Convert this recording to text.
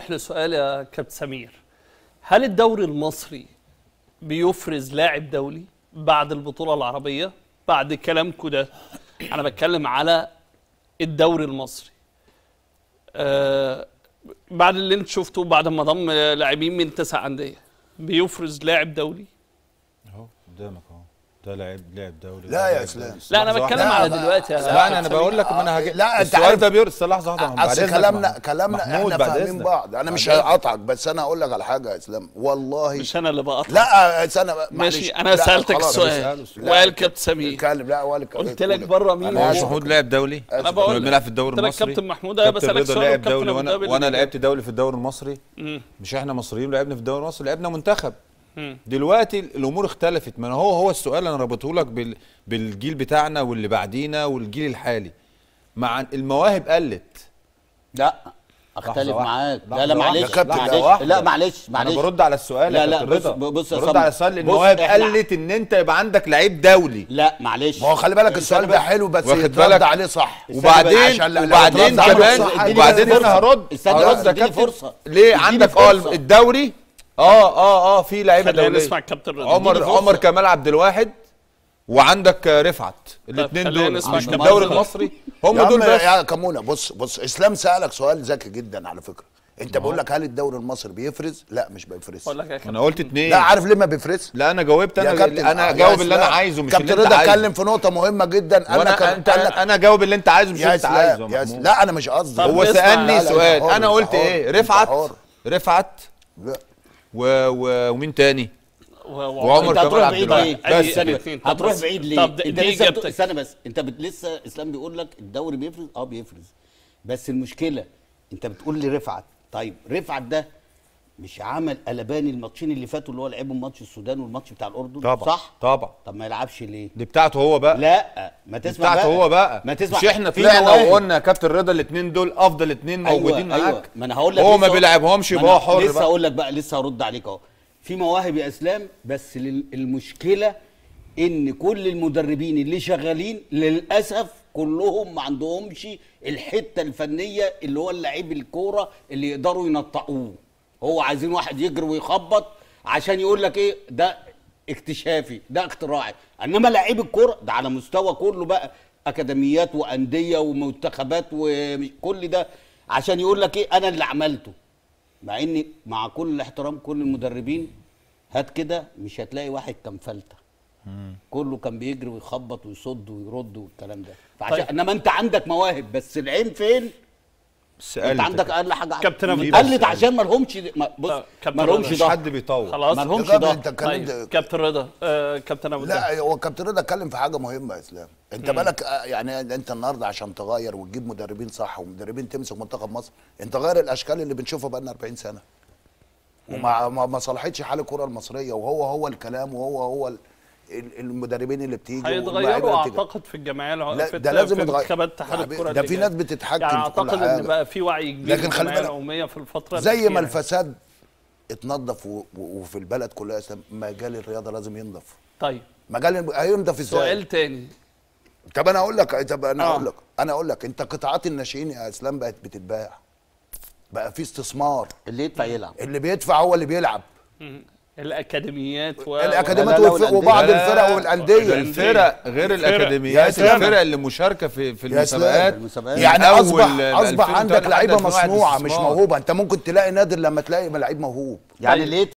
اروح لسؤال يا كابتن سمير هل الدوري المصري بيفرز لاعب دولي بعد البطوله العربيه بعد كلامكم ده انا بتكلم على الدوري المصري آه بعد اللي انت شفته بعد ما ضم لاعبين من تسع انديه بيفرز لاعب دولي اهو قدامك اهو ده لاعب لاعب دولي لا يا اسلام لا انا لحظة بتكلم واحدة. على لا، دلوقتي يا لا انا انا كابتن بقول سمير. لك ما انا هجي لا، أنت السؤال عارف- ده بيرسل لحظه واحده بعد اصل إذنك كلامنا محمود. كلامنا محمود احنا بعد فاهمين إذنك. بعض انا مش بعد إذنك. هقطعك بس انا هقول لك على حاجه يا اسلام والله مش انا اللي بقطع لا سنه ماشي انا سالتك خلاص. السؤال لا، وقال كابتن سمير اتكلم لا ولا قلت لك بره مين أنا هو هو. آسف. محمود لاعب دولي انا كنا بقول كنا لك. بنلعب في الدوري قلت لك المصري كابتن محمود انا كابتن بسالك رضا سؤال لاعب وكابتن دولي أبو وانا دابي وانا اللي لعبت دولي في الدوري المصري مم. مش احنا مصريين لعبنا في الدوري المصري لعبنا منتخب مم. دلوقتي الامور اختلفت ما هو هو السؤال انا ربطه لك بال بالجيل بتاعنا واللي بعدينا والجيل الحالي مع المواهب قلت لا اختلف واحدة. معاك لا لحظة لا واحدة. معلش يا كابتن، معلش واحدة. لا معلش انا معلش برد على السؤال لا، يا لا، كابتن رضا بص- بص يا برد صبري. على السؤال بص، المواهب إحنا- قلت ان انت يبقى عندك لعيب دولي لا معلش ما هو خلي بالك السؤال ده حلو بس واخد يترد بالك؟ عليه صح وبعدين عشان لو وبعدين اترد عليه كمان صح، اديني وبعدين بس انا هرد استنى هرد بس، يا اديني كابتن فرصة. ليه اديني عندك اه فرصة. الدوري اه اه اه في لعيبه خلينا دوليه نسمع الكابتن رضا عمر اديني فرصة. عمر كمال عبد الواحد وعندك آه، رفعت الاثنين خلينا دول نسمع في الكابتن الدوري رضا. المصري يا هم عم دول بس يا كمونه بص بص اسلام سالك سؤال ذكي جدا على فكره انت بقول لك هل الدوري المصري بيفرز لا مش بيفرز اقول لك يا كابتن انا قلت اثنين لا عارف ليه ما بيفرز لا انا جاوبت يا انا كابتن انا يا جاوب اللي انا إسلام. عايزه مش كابتن اللي انت رضا عايزه اتكلم في نقطه مهمه جدا انا وانا كان انت قال لك انا جاوب اللي انت عايزه مش يا اللي انت عايزه اسلام يا يا محمود. إسلام. لا انا مش قصدي طب هو اسمع، سالني لا، لا، سؤال أنت حر، انا أنت قلت حر، ايه أنت رفعت حر. رفعت لا. و... و... ومين تاني و- وعمر انت كمال هتروح عبد بعيد الواحد. ليه؟ بس استنى كده. بس. طب هتروح بس. بعيد ليه؟ طب انت دي لسه بت... إجابتك. استنى بس انت بت... لسه اسلام بيقول لك الدوري بيفرز اه بيفرز بس المشكله انت بتقول لي رفعت طيب رفعت ده مش عمل قلبان الماتشين اللي فاتوا اللي هو لعبهم ماتش السودان والماتش بتاع الاردن طبعا صح؟ طبعا طب ما يلعبش ليه؟ دي بتاعته هو بقى لا ما دي تسمع بتاعته بقى هو بقى ما تسمع مش احنا في طلعنا مواهب. وقلنا يا كابتن رضا الاثنين دول افضل اثنين أيوة، موجودين أيوة. معاك ما انا هقول لك هو لسه ما أهو. بيلعبهمش ما يبقى أنا هو حر لسه بقى هقول لك بقى لسه هرد عليك اهو في مواهب يا اسلام بس لل- المشكله ان كل المدربين اللي شغالين للاسف كلهم ما عندهمش الحته الفنيه اللي هو اللعيب الكوره اللي يقدروا ينطقوه هو عايزين واحد يجري ويخبط عشان يقول لك ايه ده اكتشافي ده اختراعي انما لعيب الكوره ده على مستوى كله بقى اكاديميات وانديه ومنتخبات وكل ده عشان يقول لك ايه انا اللي عملته مع ان مع كل الاحترام كل المدربين هات كده مش هتلاقي واحد كان فلته كله كان بيجري ويخبط ويصد ويرد والكلام ده فعشان طيب. انما انت عندك مواهب بس العين فين بس انت عندك اقل حاجه كابتن أبو قلت دابي. عشان ما لهمش ما بص طيب، كابتن ما لهمش رضا. مش ضهر حد بيطول خلاص ما لهمش يا كابتن ضهر انت طيب اتكلمت كابتن رضا آه كابتن ابو لا دابي. هو كابتن رضا اتكلم في حاجه مهمه يا اسلام انت بالك آه، يعني انت النهارده عشان تغير وتجيب مدربين صح ومدربين تمسك منتخب مصر انت غير الاشكال اللي بنشوفها بقالنا 40 سنه وما ما ما صلحتش حال الكره المصريه وهو هو الكلام وهو هو ال- ال- المدربين اللي بتيجي واللاعيبة هيتغيروا اللي بتيجي. اعتقد في الجمعيه الع- لا، في ده لازم في يتغير. انتخابات اتحاد ده الكره ده اللي في جاية. ناس بتتحكم يعني في كل اعتقد حاجة. ان بقى في وعي كبير لكن في خلي الجمعيه بالك، العموميه في الفتره زي ما الأخيرة. الفساد اتنظف و- و- وفي البلد كلها يا اسلام مجال الرياضه لازم ينضف طيب مجال الم- هينضف ازاي؟ سؤال تاني طب انا اقول لك طب انا آه. اقول لك انا اقول لك انت قطاعات الناشئين يا اسلام بقت بتتباع بقى في استثمار اللي يدفع يلعب اللي بيدفع هو اللي بيلعب مم. الاكاديميات و... الاكاديميات لا، لا، والف- والأندية. وبعض لا، لا، الفرق ده والانديه الفرق غير يا الاكاديميات سلام. الفرق اللي مشاركه في في يا سلام. المسابقات المسابقات. يعني أول اصبح ال اصبح 2008 عندك لعيبه لحد 2001 مصنوعه مش استثمار. موهوبه انت ممكن تلاقي نادر لما تلاقي لعيب موهوب يعني طيب. ليه